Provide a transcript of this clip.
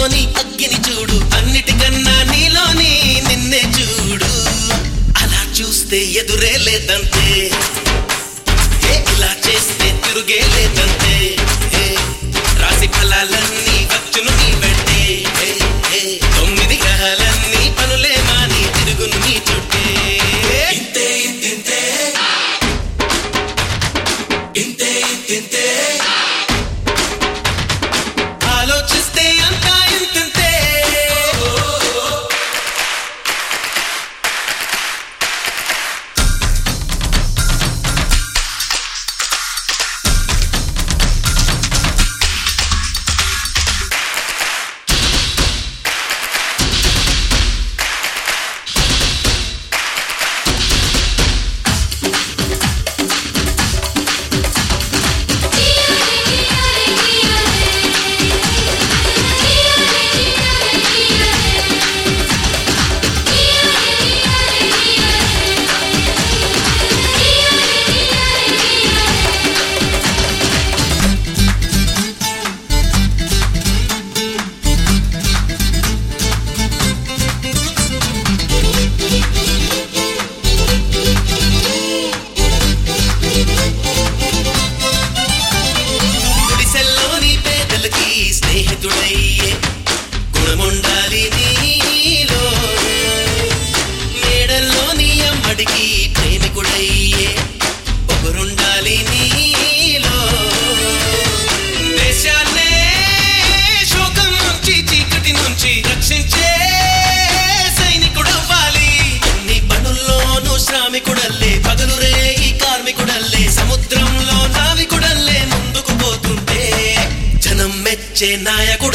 గుండెల్లోని అగ్గిని చూడు అన్నిటికన్నా నీలోని నిన్నే చూడు అలా చూస్తే ఎదురే లేదంతే ఏ ఇలా చేస్తే తిరుగే లేదంతే ఏ రాశి ఫలాలన్నీ వచ్చును నీ వెంటే ఏ, ఏ, తొమ్మిది గ్రహాలన్నీ పనులే మాని తిరుగును నీ చుట్టే ఇంతే ఇంతే ఇంతే ఇంతే ఆలోచిస్తే అంతా ఇంతే గుడిసెల్లోని పేదలకి స్నేహితుడయ్యే గుణముండాలి నీలో మేడల్లోని అమ్మడికి ప్రేమికుడయ్యే పొగరుండాలి నీలో దేశాన్నే శోకం నుంచి చీకటి నుంచి రక్షించే సైనికుడవ్వాలి అన్ని పనుల్లోనూ శ్రామికుడల్లే పగలు రేయి కార్మికుడల్లే సముద్రంలో నావికుడల్లే ముందుకు పోతుంటే జనం మెచ్చే నాయకుడు